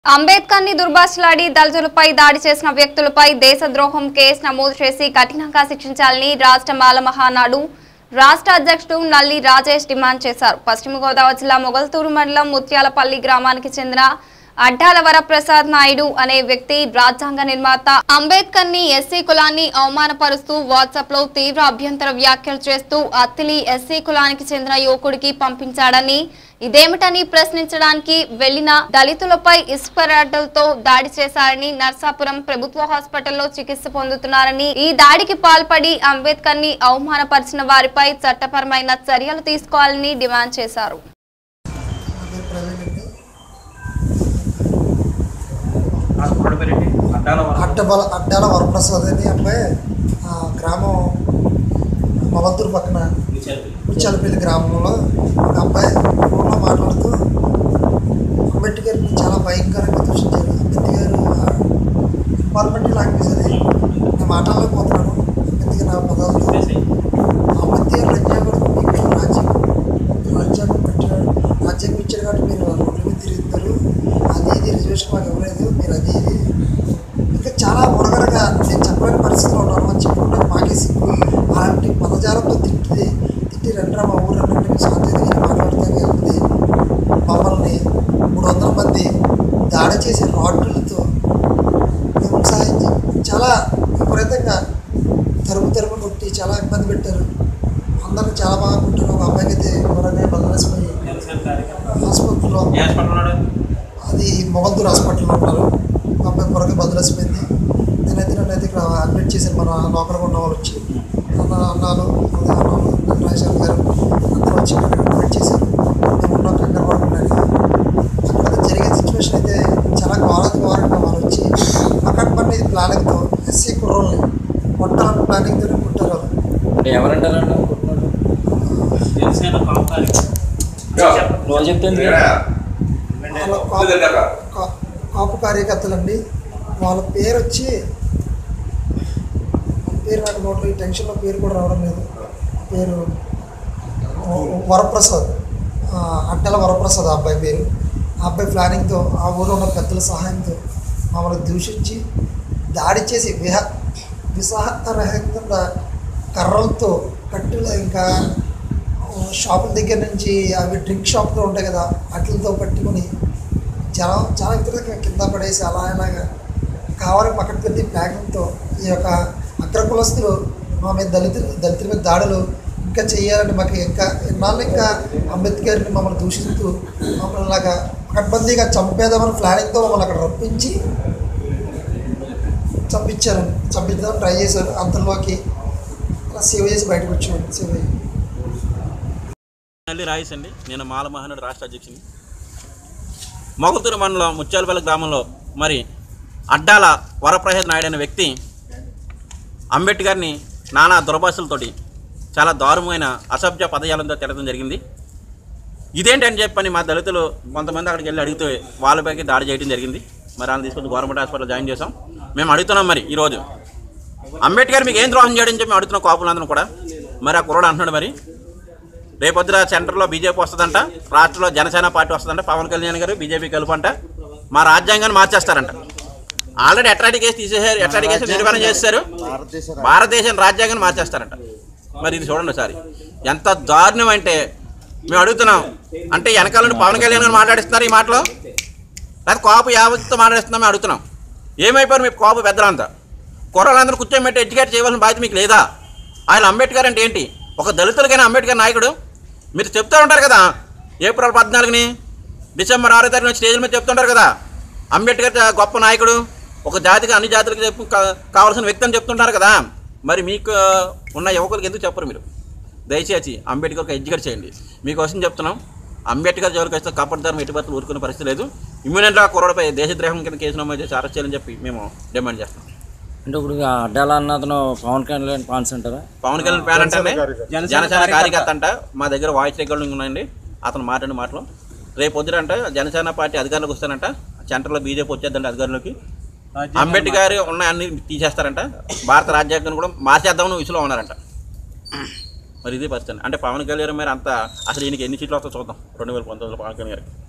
అంబేద్కర్ ని దుర్భాషలాడి దళితులపై దాడి చేసిన వ్యక్తులపై దేశద్రోహం కేసు నమోదు చేసి కఠినంగా శిక్షించాలని రాష్ట్ర మాల మహానాడు రాష్ట్ర అధ్యక్షుడు నల్లి రాజేష్ డిమాండ్ చేశారు పశ్చిమ గోదావరి జిల్లా మొగల్తూరు మండలం ముత్యాలపల్లి గ్రామానికి చెందిన అడ్డాల వరప్రసాద్ నాయుడు అనే వ్యక్తి రాజ్యాంగ నిర్మాత అంబేద్కర్ ని ఎస్సీ కులాన్ని అవమానపరుస్తూ వాట్సాప్ లో తీవ్ర అభ్యంతర వ్యాఖ్యలు చేస్తూ అత్తిలి ఎస్సీ కులానికి చెందిన యువకుడికి పంపించాడని ఇదేమిటని ప్రశ్నించడానికి వెళ్లిన దళితులపై ఇసుకరాడ్డలతో దాడి చేశారని నర్సాపురం ప్రభుత్వ హాస్పిటల్లో చికిత్స పొందుతున్నారని ఈ దాడికి పాల్పడి అంబేద్కర్ ని అవమానపరిచిన వారిపై చట్టపరమైన చర్యలు తీసుకోవాలని డిమాండ్ చేశారు నా కుర్రాడు పేరేంటి అడ్డాల వరం. అడ్డబల అడ్డాల వరప్రసాద్ అని అబ్బాయి ఆ గ్రామం మొలద్దూరు పక్కన ముచ్చాలపల్లి గ్రామంలో ఒక అబ్బాయి ఫోన్లో మాట్లాడుతూ అంబేద్కర్ని చాలా భయంకరంగా దూషించారు అంబేద్కర్ ఇన్ఫార్మేటివ్ లాంగ్వేజ్ అది నేను మాట్లాడలేకపోతున్నాను అంబేద్కర్ నా పదాలు అంబేద్కర్ రాజ్యాంగం మీకు రాజ్యం రాజ్యాంగం పెట్టాడు రాజ్యాంగం ఇచ్చాడు కాబట్టి మీరు రోడ్ల మీద తిరుగుతారు అది ఇది రిజర్వేషన్ మాకు ఇవ్వలేదు మీరు అది ఇది ఇంకా చాలా ఉడగరగా నేను చెప్పలేని పరిస్థితిలో ఉన్నాను అని చెప్పుకుంటే మాకే సిగ్గు అలాంటి పదజాలంతో తిట్టి తిట్టి రెండరా మా ఊరు రెండు సాంకేతిక మాట్లాడితే వెళ్తుంది మమ్మల్ని మూడు వందల మంది దాడి చేసే రాడ్లతో హింసాయించి చాలా విపరీతంగా తరుము తరుము కొట్టి చాలా ఇబ్బంది పెట్టారు అందరూ చాలా బాగా కొట్టారు ఒక అబ్బాయికి అయితే ఎవరైనా బలరేసిపోయి ఆసుపత్రిలో ఏ హాస్పిటల్ ఉన్నాడు అది మొగల్దూర్ హాస్పిటల్లో ఉన్నారు మా అబ్బాయి కొరకు బదులేసిపోయింది నేనైతే నన్నైతే ఇక్కడ అడ్మిట్ చేశాను మన లోకల్గా ఉన్న వాళ్ళు వచ్చి అన్న అన్నాలు ఉదయం అన్నాలు రాజశేఖర్ గారు అందరూ వచ్చి ఇక్కడ అడ్మిట్ చేశారు మేము ఉన్న కంగారు పడుకున్నాను అక్కడ జరిగే సిచ్యువేషన్ అయితే చాలా ఘోరాది ఘోరంగా వాళ్ళు వచ్చి పక్కన ఇది ప్లానింగ్తో ఎస్సీ కుర్రోల్ని కొట్టాలని ప్లానింగ్తోనే కుట్టారు వాళ్ళు అంటే ఎవరంటారు అనుకుంటున్నాడు జనసేన కాంతాలి రోజు చెప్తుంది వాళ్ళ కాపు కా- కాపు కార్యకర్తలండి వాళ్ళ పేరు వచ్చి వాళ్ళ పేరు నాకు నోట్లో ఈ టెన్షన్లో పేరు కూడా రావడం లేదు పేరు వ- వరప్రసాద్ ఆ, అడ్డల వరప్రసాద్ ఆ అబ్బాయి పేరు ఆ అబ్బాయి ప్లానింగ్తో ఆ ఊళ్ళో ఉన్న పెద్దల సహాయంతో మమ్మల్ని దూషించి దాడి చేసి విహ విసహరహితంగా కర్రలతో కట్టులు ఇంకా ఆ, షాపుల దగ్గర నుంచి అవి డ్రింక్ షాప్లో ఉంటాయి కదా వాటితో పట్టుకొని జనం చాలా విపరీతంగా కింద పడేసి అలా ఇలాగా కావాలని పక్కన పెట్టి ప్లానింగ్తో ఈ యొక్క అగ్రకులస్తులు మా మీద దళితులు దళితుల మీద దాడులు ఇంకా చేయాలని మాకు ఇంకా ఇన్నాళ్ళు ఇంకా అంబేద్కర్ని మమ్మల్ని దూషిస్తూ మమ్మల్ని అలాగా పకడ్బందీగా చంపేదామని ప్లానింగ్తో మమ్మల్ని అక్కడ రప్పించి చంపించారండి చంపించడానికి ట్రై చేశారు అంతలోకి అలా సేవ్ చేసి బయటకు వచ్చామండి సేవ్ అయ్యి నల్లి రాయిస్ అండి నేను మాల మహానాడు రాష్ట్ర అధ్యక్షుని మొగతూరు మండలం ముత్యాలపల్లి గ్రామంలో మరి అడ్డాల వరప్రసాద్ నాయుడు అనే వ్యక్తి అంబేద్కర్ని నానా దుర్భాషలతోటి చాలా దారుణమైన అసభ్య పదజాలంతో తిరగడం జరిగింది ఇదేంటని చెప్పని మా దళితులు కొంతమంది అక్కడికి వెళ్ళి అడిగితే వాళ్ళపైకి దాడి చేయడం జరిగింది మరి వాళ్ళని తీసుకొని గవర్నమెంట్ హాస్పిటల్ జాయిన్ చేసాం మేము అడుగుతున్నాం మరి ఈరోజు అంబేద్కర్ మీకు ఏం ద్రోహం చేయడం చెప్పి మేము అడుగుతున్నాం కాపులందరూ కూడా మరి ఆ కుర్రాడు అంటున్నాడు మరి రేపొద్దున సెంటర్లో బీజేపీ వస్తుందంట రాష్ట్రంలో జనసేన పార్టీ వస్తుందంట పవన్ కళ్యాణ్ గారు బీజేపీ కలుపంట మా రాజ్యాంగాన్ని మార్చేస్తారంట ఆల్రెడీ ఎట్రాటి కేసు తీసేశారు ఎట్రాటి కేసు నిర్వహణ చేస్తారు భారతదేశం రాజ్యాంగాన్ని మార్చేస్తారంట మరి ఇది చూడండి ఒకసారి ఎంత దారుణం అంటే మేము అడుగుతున్నాం అంటే వెనకాల నుండి పవన్ కళ్యాణ్ గారు మాట్లాడిస్తున్నారు ఈ మాటలో లేదా కోపు యావత్తో మాట్లాడిస్తున్నాం మేము అడుగుతున్నాం ఏమైపోయారు మీ కోపు పెద్దలంతా కుర్రలందరూ కూర్చోబెట్టి ఎడ్యుకేట్ చేయవలసిన బాధ్యత మీకు లేదా ఆయన అంబేద్కర్ అంటే ఏంటి ఒక దళితులకైనా అంబేద్కర్ నాయకుడు మీరు చెప్తూ ఉంటారు కదా ఏప్రిల్ పద్నాలుగుని డిసెంబర్ ఆరో తారీఖున స్టేజ్ మీద చెప్తుంటారు కదా అంబేద్కర్ చా- గొప్ప నాయకుడు ఒక జాతికి అన్ని జాతులకు చెప్పు కా- కావాల్సిన వ్యక్తి అని చెప్తుంటారు కదా మరి మీకు ఆ, ఉన్న యువకులకు ఎందుకు చెప్పరు మీరు దయచేసి అంబేద్కర్కి ఎడ్యుకేట్ చేయండి మీకోసం చెప్తున్నాం అంబేద్కర్ జోలికి వస్తే కాపాడుతారు ఎట్టి బతులు ఊరుకునే పరిస్థితి లేదు ఇమ్మీడియట్గా కుర్రోడపై దేశద్రోహం కింద కేసు నమోదు చేసి అరెస్ట్ చేయాలని చెప్పి మేము డిమాండ్ చేస్తున్నాం అంటే ఇప్పుడు అడ్డాల అన్న అతను పవన్ కళ్యాణ్ ఫ్యాన్స్ అంటారా పవన్ కళ్యాణ్ పేరు అంటే జనసేన కార్యకర్త అంట మా దగ్గర వాయిస్ రికార్డింగ్ ఉన్నాయండి అతను మాట్లాడిన మాటలు రేపు పొద్దున అంట జనసేన పార్టీ అధికారంలోకి వస్తానంట సెంటర్లో బీజేపీ వచ్చేద్దంట అధికారంలోకి అంబేద్కర్ ఉన్న అన్ని తీసేస్తారంట భారత రాజ్యాంగాన్ని కూడా మార్చేద్దామని విషయంలో ఉన్నారంట మరి ఇది పరిస్థితి అంటే పవన్ కళ్యాణ్ మరి అంత అసలు ఈయనకి ఎన్ని సీట్లు వస్తాయో చూద్దాం రెండు వేల పంతొమ్మిదిలో పవన్ కళ్యాణ్ గారికి